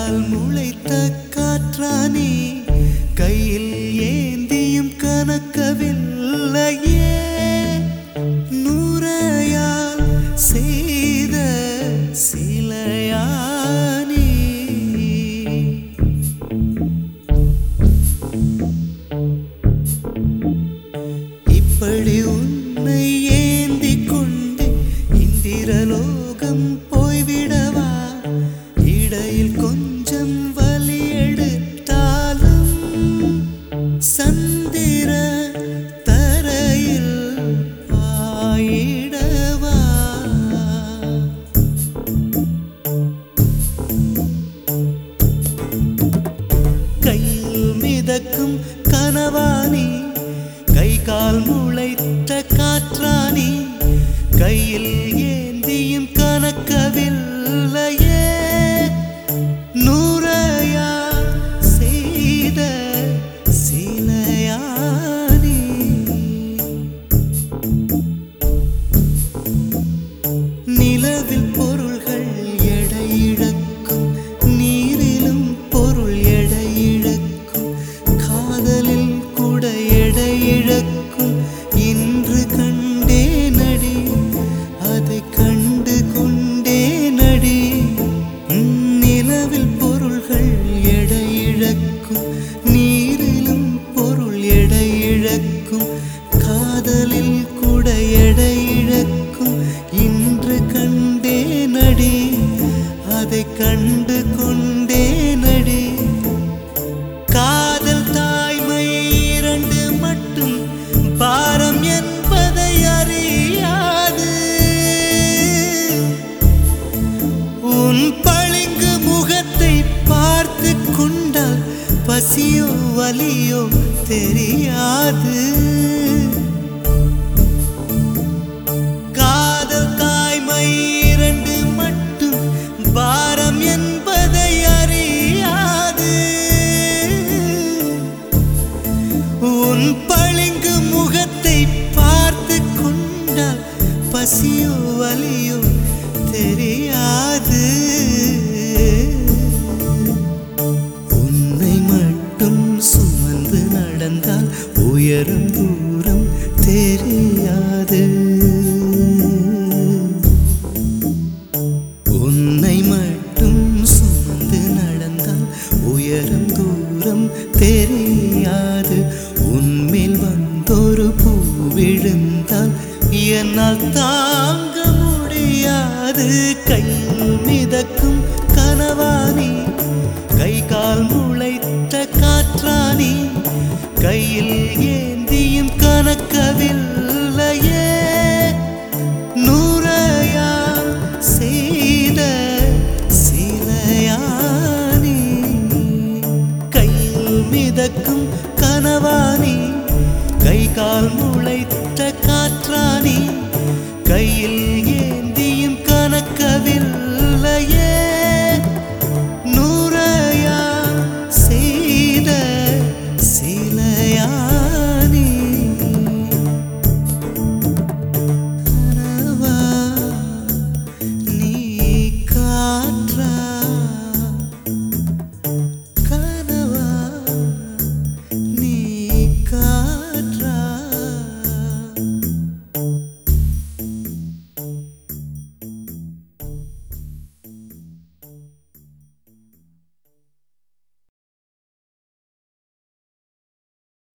கால் முளைத்த காற்றானே கையில் ஏந்தியும் கணக்கவில்லையே நுரையால் செய்த சிலையானே இப்படி உன்னை ஏந்திக் கொண்டு இந்திரலோகம் போய்விடவா இடையில் கொஞ்சம் வலி எடுத்தாலும் சந்திர தரையில் பாயிடவா கையில் மிதக்கும் கனவானி கை கால் முளைத்த காற்றானி கையில் ஏந்தியும் கணக்கவில்லையே நூறையா செய்த சிலையானி நிலவில் பொருள்கள் எடை இழக்கும் நீரிலும் பொருள் எடை இழக்கும் காதலில் கூட எடை இழக்கும் இன்று கண்டே நடி அதை கண்டு கொண்டே நடி உம், நிலவில் பொருள்கள் எடை இழக்கும் நீரிலும் பொருள் எடை இழக்கும் காதலில் கூட எடை இழக்கும் இன்று கண்டே நடி அதை கண்டு கொண்டே நடி காதல் தாய்மை இரண்டு மட்டும் பாரம் என்பதை அறியாது உன் பளிங்கு முகத்தை பார்த்து கொண்டால் பசியோ வலியோ தெரியாது காதல் தாய்மை இரண்டு மட்டும் பாரம் என்பதை அறியாது உன் பளிங்கு முகத்தை பார்த்து கொண்டால் பசியோ வலியோ தெரியாது உன்னை மட்டும் சுமந்து நடந்தால் உயரும் தூரம் தெரியாது உன்னை மட்டும் சுமந்து நடந்தால் உயரும் தூரம் தெரியாது உன்மேல் வந்தொரு பூ விழுந்தால் என்னால் தாங்க முடியாது கையில் மிதக்கும் கனவானி கை கால் முளைத்த காற்றானி கையில் ஏந்தியும் கணக்கவில்லையே நூறையா செய்த சிலையானி கையில் மிதக்கும் கனவானி கை கால் முளைத்த காற்றானி